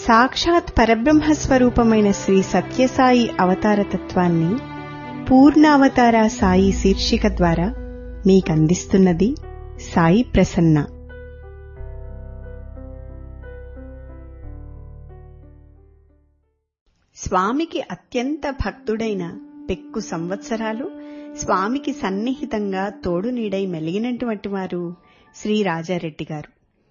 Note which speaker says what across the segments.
Speaker 1: సాక్షాత్ పరబ్రహ్మ స్వరూపమైన శ్రీ సత్యసాయి అవతార తత్వాన్ని పూర్ణావతార సాయి శీర్షిక ద్వారా మీకందిస్తున్నది సాయి ప్రసన్న స్వామికి అత్యంత భక్తుడైన పెక్కు సంవత్సరాలు స్వామికి సన్నిహితంగా తోడు నీడై మెలిగినటువంటి వారు శ్రీ రాజారెడ్డి గారు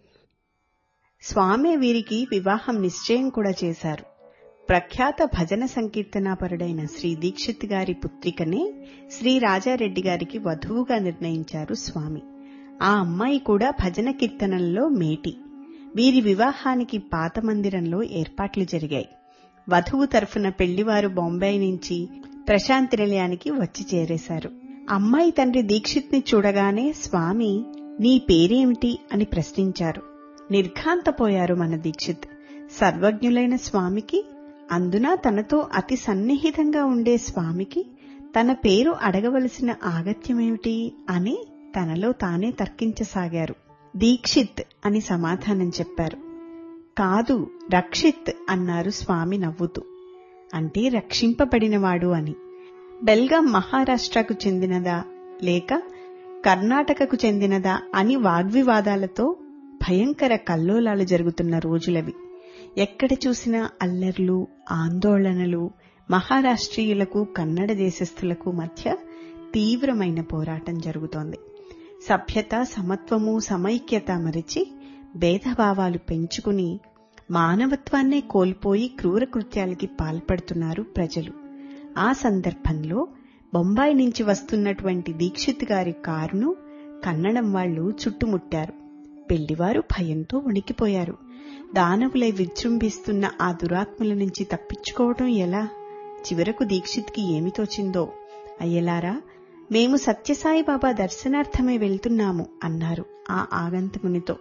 Speaker 1: స్వామి వీరికి వివాహం నిశ్చయం కూడా చేశారు ప్రఖ్యాత భజన సంకీర్తనాపరుడైన శ్రీ దీక్షిత్ గారి పుత్రికనే శ్రీ రాజారెడ్డి గారికి వధువుగా నిర్ణయించారు స్వామి ఆ అమ్మాయి కూడా భజన కీర్తనల్లో మేటి వీరి వివాహానికి పాత మందిరంలో ఏర్పాట్లు జరిగాయి వధువు తరఫున పెళ్లివారు బొంబాయి నుంచి ప్రశాంతి నిలయానికి వచ్చి చేరేశారు అమ్మాయి తండ్రి దీక్షిత్ని చూడగానే స్వామి నీ పేరేమిటి అని ప్రశ్నించారు నిర్ఘాంతపోయారు మన దీక్షిత్ సర్వజ్ఞులైన స్వామికి అందున తనతో అతి సన్నిహితంగా ఉండే స్వామికి తన పేరు అడగవలసిన ఆగత్యమేమిటి అని తనలో తానే తర్కించసాగారు దీక్షిత్ అని సమాధానం చెప్పారు కాదు రక్షిత్ అన్నారు స్వామి నవ్వుతూ అంటే రక్షింపబడినవాడు అని బెల్గాం మహారాష్ట్రకు చెందినదా లేక కర్ణాటకకు చెందినదా అని వాగ్వివాదాలతో భయంకర కల్లోలాలు జరుగుతున్న రోజులవి ఎక్కడ చూసినా అల్లర్లు ఆందోళనలు మహారాష్ట్రీయులకు కన్నడ దేశస్థులకు మధ్య తీవ్రమైన పోరాటం జరుగుతోంది సభ్యత సమత్వము సమైక్యత మరిచి భేదభావాలు పెంచుకుని మానవత్వాన్నే కోల్పోయి క్రూర కృత్యాలకి పాల్పడుతున్నారు ప్రజలు ఆ సందర్భంలో బొంబాయి నుంచి వస్తున్నటువంటి దీక్షిత్ గారి కారును కన్నడం వాళ్లు చుట్టుముట్టారు పెళ్లివారు భయంతో వణికిపోయారు దానవులై విజృంభిస్తున్న ఆ దురాత్మల నుంచి తప్పించుకోవటం ఎలా చివరకు దీక్షిత్కి ఏమి తోచిందో అయ్యలారా మేము సత్యసాయిబాబా దర్శనార్థమే వెళ్తున్నాము అన్నారు ఆ ఆగంతకునితో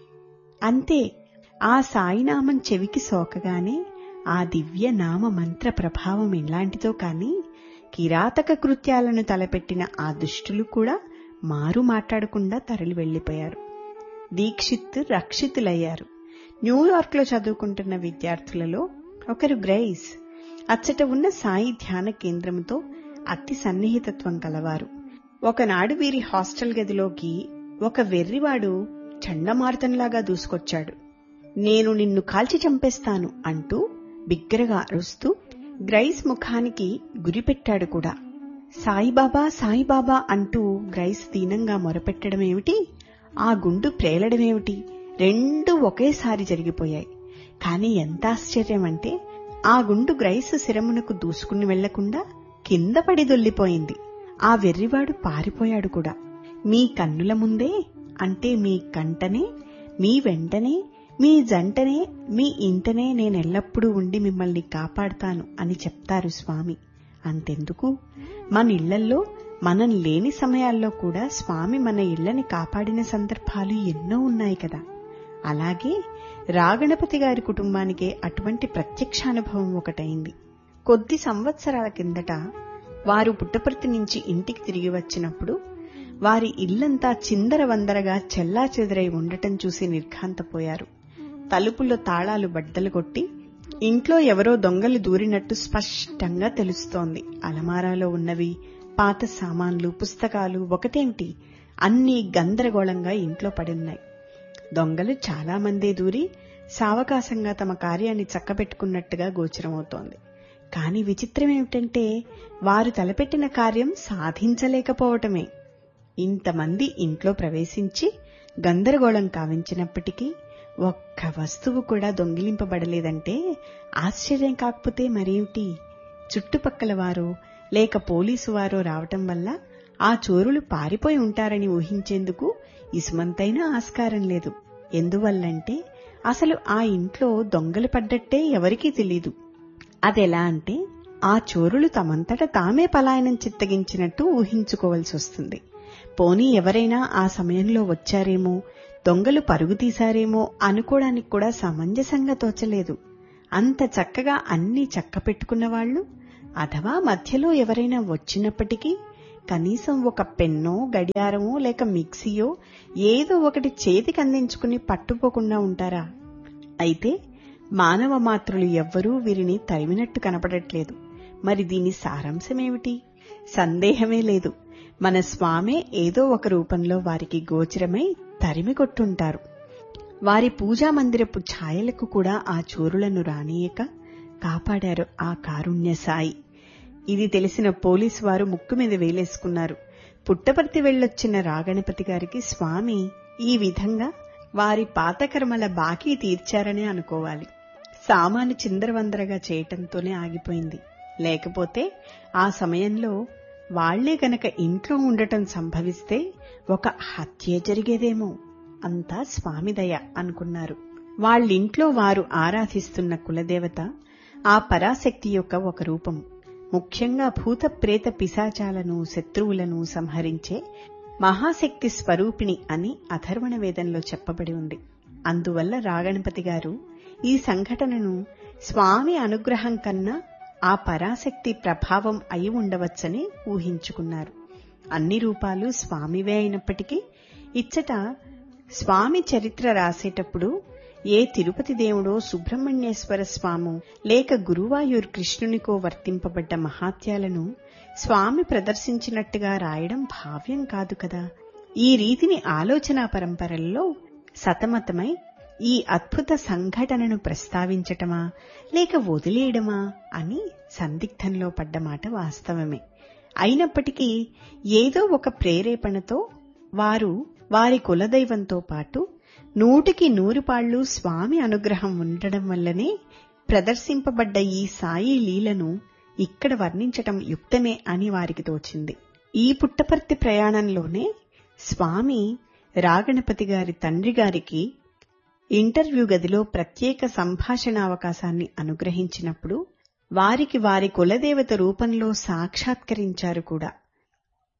Speaker 1: అంతే ఆ సాయినామం చెవికి సోకగానే ఆ దివ్య నామ మంత్ర ప్రభావం ఎలాంటిదో కాని కిరాతక కృత్యాలను తలపెట్టిన ఆ దుష్టులు కూడా మారు మాట్లాడకుండా తరలి వెళ్లిపోయారు దీక్షిత్ రక్షితులయ్యారు న్యూయార్క్లో చదువుకుంటున్న విద్యార్థులలో ఒకరు గ్రైస్ అచ్చట ఉన్న సాయి ధ్యాన కేంద్రంతో అతి సన్నిహితత్వం కలవారు ఒకనాడు వీరి హాస్టల్ గదిలోకి ఒక వెర్రివాడు చండమారుతంలాగా దూసుకొచ్చాడు నేను నిన్ను కాల్చి చంపేస్తాను అంటూ బిగ్గరగా అరుస్తూ గ్రైస్ ముఖానికి గురిపెట్టాడు కూడా సాయిబాబా సాయిబాబా అంటూ గ్రైస్ దీనంగా మొరపెట్టడమేమిటి ఆ గుండు ప్రేలడమేమిటి రెండూ ఒకేసారి జరిగిపోయాయి కాని ఎంత ఆశ్చర్యం అంటే ఆ గుండు గ్రైస్ శిరమునకు దూసుకుని వెళ్లకుండా కింద పడి దొల్లిపోయింది ఆ వెర్రివాడు పారిపోయాడు కూడా మీ కన్నుల ముందే అంటే మీ కంటనే మీ వెంటనే మీ జంటనే మీ ఇంటనే నేనెల్లప్పుడూ ఉండి మిమ్మల్ని కాపాడుతాను అని చెప్తారు స్వామి అంతెందుకు మన ఇళ్లల్లో మనం లేని సమయాల్లో కూడా స్వామి మన ఇళ్లని కాపాడిన సందర్భాలు ఎన్నో ఉన్నాయి కదా అలాగే రాగణపతి గారి కుటుంబానికే అటువంటి ప్రత్యక్షానుభవం ఒకటైంది కొద్ది సంవత్సరాల కిందట వారు పుట్టపర్తి నుంచి ఇంటికి తిరిగి వచ్చినప్పుడు వారి ఇల్లంతా చిందరవందరగా చెల్లా చెదరై ఉండటం చూసి నిర్ఘాంతపోయారు తలుపుల్లో తాళాలు బద్దలు కొట్టి ఇంట్లో ఎవరో దొంగలు దూరినట్టు స్పష్టంగా తెలుస్తోంది అలమారాలో ఉన్నవి పాత సామాన్లు పుస్తకాలు ఒకటేమిటి అన్నీ గందరగోళంగా ఇంట్లో పడున్నాయి దొంగలు చాలా మందే దూరి సావకాశంగా తమ కార్యాన్ని చక్కబెట్టుకున్నట్టుగా గోచరమవుతోంది కాని విచిత్రమేమిటంటే వారు తలపెట్టిన కార్యం సాధించలేకపోవటమే ఇంతమంది ఇంట్లో ప్రవేశించి గందరగోళం కావించినప్పటికీ ఒక్క వస్తువు కూడా దొంగిలింపబడలేదంటే ఆశ్చర్యం కాకపోతే మరేమిటి చుట్టుపక్కల వారో లేక పోలీసు వారో రావటం వల్ల ఆ చోరులు పారిపోయి ఉంటారని ఊహించేందుకు ఇసుమంతైనా ఆస్కారం లేదు ఎందువల్లంటే అసలు ఆ ఇంట్లో దొంగలు పడ్డట్టే ఎవరికీ తెలీదు అదెలా అంటే ఆ చోరులు తమంతట తామే పలాయనం చిత్తగించినట్టు ఊహించుకోవలసి వస్తుంది పోనీ ఎవరైనా ఆ సమయంలో వచ్చారేమో దొంగలు పరుగు తీశారేమో అనుకోవడానికి కూడా సమంజసంగా తోచలేదు అంత చక్కగా అన్నీ చక్క పెట్టుకున్న వాళ్ళు అథవా మధ్యలో ఎవరైనా వచ్చినప్పటికీ కనీసం ఒక పెన్నో గడియారమో లేక మిక్సీయో ఏదో ఒకటి చేతికి అందించుకుని పట్టుపోకుండా ఉంటారా అయితే మానవ మాత్రులు ఎవ్వరూ వీరిని తరిమినట్టు కనపడట్లేదు మరి దీని సారాంశమేమిటి సందేహమే లేదు మన స్వామే ఏదో ఒక రూపంలో వారికి గోచరమై తరిమి కొట్టుంటారు వారి పూజా మందిరపు ఛాయలకు కూడా ఆ చోరులను రానియక కాపాడారు ఆ కారుణ్య సాయి ఇది తెలిసిన పోలీసు వారు ముక్కు మీద వేలేసుకున్నారు పుట్టపర్తి వెళ్ళొచ్చిన రాగణపతి గారికి స్వామి ఈ విధంగా వారి పాతకర్మల బాకీ తీర్చారనే అనుకోవాలి సామాను చిందరవందరగా చేయటంతోనే ఆగిపోయింది లేకపోతే ఆ సమయంలో వాళ్లే గనక ఇంట్లో ఉండటం సంభవిస్తే ఒక హత్య జరిగేదేమో అంతా స్వామిదయ అనుకున్నారు వాళ్ళింట్లో వారు ఆరాధిస్తున్న కులదేవత ఆ పరాశక్తి యొక్క ఒక రూపం ముఖ్యంగా భూత ప్రేత పిశాచాలను శత్రువులను సంహరించే మహాశక్తి స్వరూపిణి అని అథర్వణ వేదంలో చెప్పబడి ఉంది అందువల్ల రాగణపతి గారు ఈ సంఘటనను స్వామి అనుగ్రహం కన్నా ఆ పరాశక్తి ప్రభావం అయి ఉండవచ్చని ఊహించుకున్నారు అన్ని రూపాలు స్వామివే అయినప్పటికీ ఇచ్చట స్వామి చరిత్ర రాసేటప్పుడు ఏ తిరుపతి దేవుడో సుబ్రహ్మణ్యేశ్వర స్వాము లేక గురువాయూర్ కృష్ణునికో వర్తింపబడ్డ మహాత్యాలను స్వామి ప్రదర్శించినట్టుగా రాయడం భావ్యం కాదు కదా ఈ రీతిని ఆలోచనా పరంపరల్లో సతమతమై ఈ అద్భుత సంఘటనను ప్రస్తావించటమా లేక వదిలేయడమా అని సందిగ్ధంలో పడ్డమాట వాస్తవమే అయినప్పటికీ ఏదో ఒక ప్రేరేపణతో వారు వారి కులదైవంతో పాటు నూటికి నూరు పాళ్లు స్వామి అనుగ్రహం ఉండడం వల్లనే ప్రదర్శింపబడ్డ ఈ సాయి లీలను ఇక్కడ వర్ణించటం యుక్తమే అని వారికి తోచింది ఈ పుట్టపర్తి ప్రయాణంలోనే స్వామి రాగణపతి గారి తండ్రి గారికి ఇంటర్వ్యూ గదిలో ప్రత్యేక సంభాషణ అవకాశాన్ని అనుగ్రహించినప్పుడు వారికి వారి కులదేవత రూపంలో సాక్షాత్కరించారు కూడా